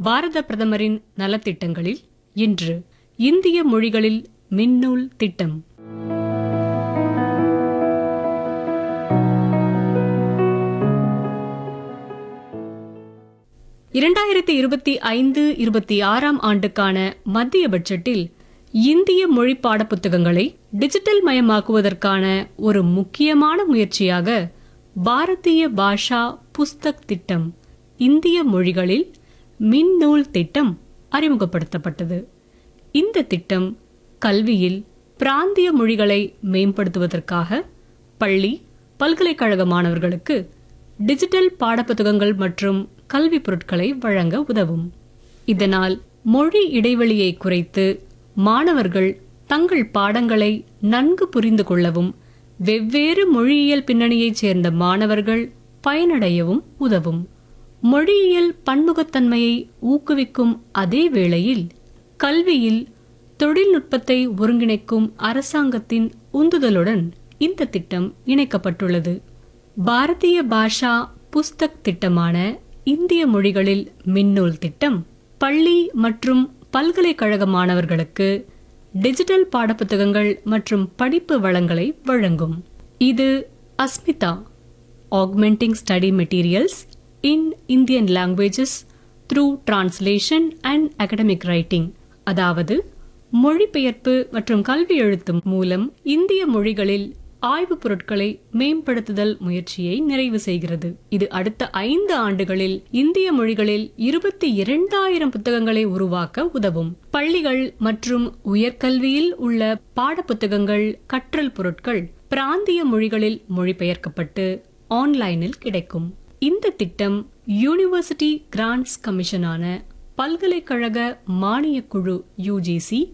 பாரத பிரதமரின் நலத்திட்டங்களில் இன்று இந்திய மொழிகளில் மின்னூல் திட்டம் இரண்டாயிரத்தி இருபத்தி ஐந்து இருபத்தி ஆறாம் ஆண்டுக்கான மத்திய பட்ஜெட்டில் இந்திய மொழி பாடப்புத்தகங்களை டிஜிட்டல் மயமாக்குவதற்கான ஒரு முக்கியமான முயற்சியாக பாரதிய பாஷா புஸ்தக் திட்டம் இந்திய மொழிகளில் மின்னூல் திட்டம் அறிமுகப்படுத்தப்பட்டது இந்த திட்டம் கல்வியில் பிராந்திய மொழிகளை மேம்படுத்துவதற்காக பள்ளி பல்கலைக்கழக மாணவர்களுக்கு டிஜிட்டல் பாடப்புத்தகங்கள் மற்றும் கல்வி பொருட்களை வழங்க உதவும் இதனால் மொழி இடைவெளியை குறைத்து மாணவர்கள் தங்கள் பாடங்களை நன்கு புரிந்து கொள்ளவும் வெவ்வேறு மொழியியல் பின்னணியைச் சேர்ந்த மாணவர்கள் பயனடையவும் உதவும் மொழியியல் பன்முகத்தன்மையை ஊக்குவிக்கும் அதே வேளையில் கல்வியில் தொழில்நுட்பத்தை ஒருங்கிணைக்கும் அரசாங்கத்தின் உந்துதலுடன் இந்த திட்டம் இணைக்கப்பட்டுள்ளது பாரதிய பாஷா புஸ்தக் திட்டமான இந்திய மொழிகளில் மின்னூல் திட்டம் பள்ளி மற்றும் பல்கலைக்கழக மாணவர்களுக்கு டிஜிட்டல் பாடப்புத்தகங்கள் மற்றும் படிப்பு வளங்களை வழங்கும் இது Asmita augmenting study materials in Indian languages through translation and academic writing அதாவது மொழிபெயர்ப்பு மற்றும் கல்வி எழுத்து மூலம் இந்திய மொழிகளில் ஆய்வுப் பொருட்களை மேம்படுத்துதல் முயற்சியை நிறைவு செய்கிறது இது அடுத்த ஐந்து ஆண்டுகளில் இந்திய மொழிகளில் இருபத்தி இரண்டாயிரம் புத்தகங்களை உருவாக்க உதவும் பள்ளிகள் மற்றும் உயர்கல்வியில் உள்ள பாடப்புத்தகங்கள் கற்றல் பொருட்கள் பிராந்திய மொழிகளில் மொழிபெயர்க்கப்பட்டு ஆன்லைனில் கிடைக்கும் இந்த திட்டம் யூனிவர்சிட்டி கிராண்ட்ஸ் கமிஷனான பல்கலைக்கழக மானியக் குழு யுஜிசி